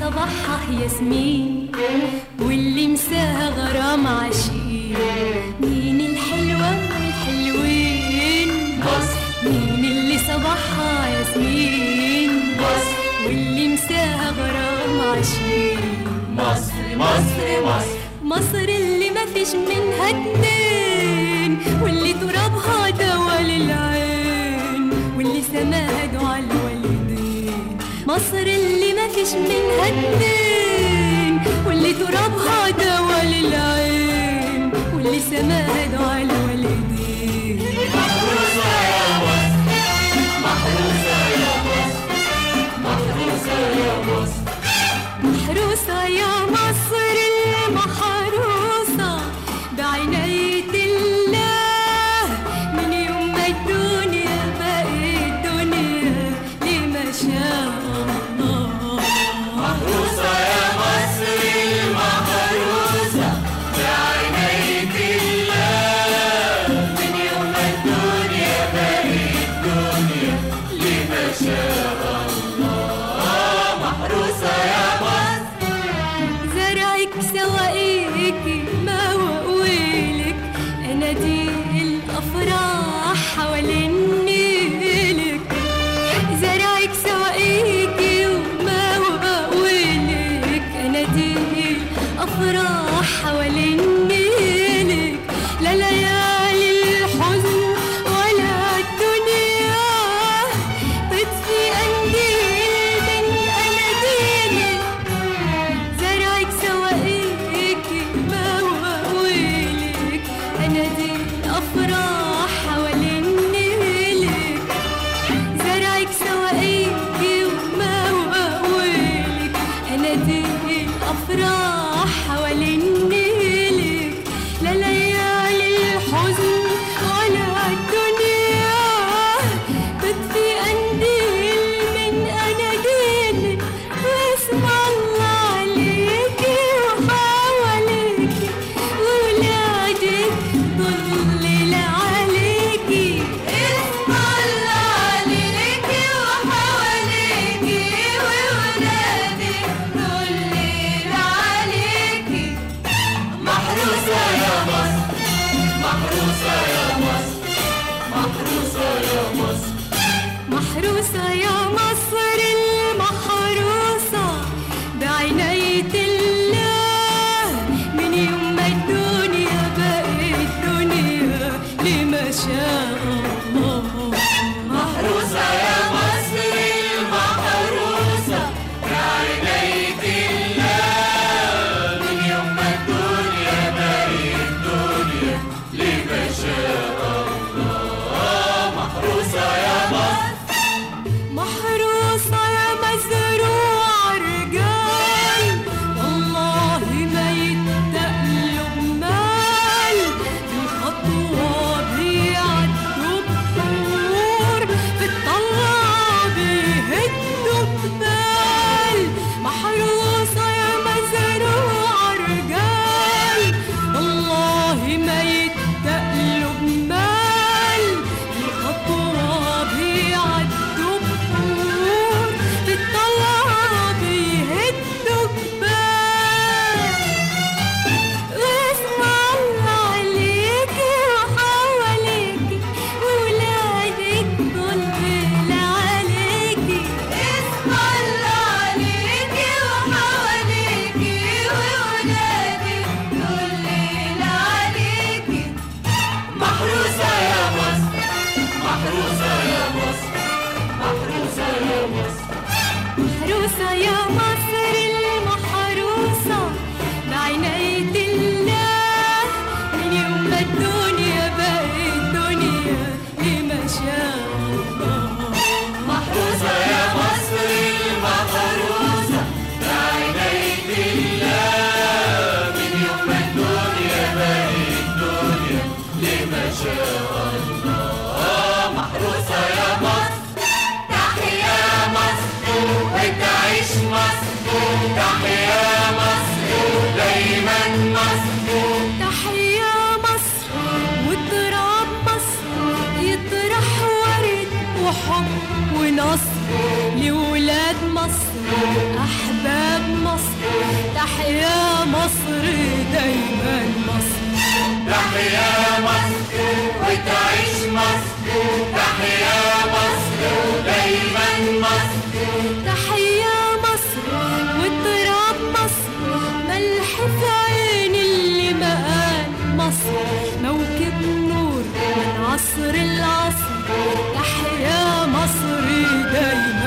صباحها ياسمين واللي مساها غرام عشيق مين الحلوة والحلوين مصر مين اللي صباحها ياسمين مصر واللي مساها غرام عشيق مصر مصر مصر مصر اللي ما فيش منها اتنين واللي ترابها دوا للعين واللي سماها دعا الوالدين مصر اللي ما فيش منها اتنين واللي ترابها دوا للعين واللي سماها دعا الوالدين محروسة يا مصر محروسة يا مصر محروسة يا مصر محروسة يا مصر المحروسة بعناية الله من يوم ما الدنيا بقت دنيا لما شاء الله محروسة يا مصر المحروسة بعناية الله من يوم ما الدنيا بقت دنيا لما شاء الله محروسة يا مصر زرعك سواقيك ما وقويلك اناديل الافراح حوالين نيلك زرعك سواقيك وما وقويلك اناديل افراح حوالين نيلك لا ليالي الحزن ولا الدنيا تطفي قنديل من اناديلك زرعك سواقيك ما وقويلك اناديل افراح حوالين نيلك زرعك سواقيك وما وقويلك اناديل افراح حوالين نيلك لا ليالي الحزن ولا الدنيا تطفي قنديل من اناديلك واسم الله عليكي وحواليكي وولادك ضلل عليكي اسم الله عليكي وحواليكي وولادك ضلل عليكي محروسة يا مصر محروسة يا مصر محروسة يا مصر محروسة يا مصر المحروسة بعناية الله من يوم ما الدنيا بقت دنيا لما شاء الله محروسة يا مصر المحروسة بعناية الله من يوم ما الدنيا بقت دنيا لما شاء الله محروسة يا مصر محروسة يا مزروع رجال والله ما يتقلب مال في الخطوة بيعدوا بطور في الطلعة بيهدوا ببال محروسة يا مزروع رجال والله ما يتقلب مال في الخطوة بيعدوا بطور في الطلعة بيهدوا جبال واسم الله عليكي وحواليكي وولادك ضلل عليكي اسم الله عليكي وحواليكي وولادك ضلل عليكي محروسة يا مصر محروسة يا مصر محروسة يا مصر محروسة يا مصر المحروسة بعناية الله من يوم ما الدنيا بقت دنيا لما شاء الله محروسة يا مصر المحروسة بعناية الله من يوم ما الدنيا بقت دنيا لما شاء الله محروسة يا مصر تحيا مصر وتعيش مصر تحيا مصر دايما مصر تحيا مصر وتراب مصر يطرح ورد وحب ونصر لولاد مصر أحباب دايما مصر تحيا مصر وتعيش مصر تحيا مصر ودايما مصر تحيا مصر وتراب مصر ملح في عين اللي مقال مصر موكب نور من عصر العصر تحيا مصر دايما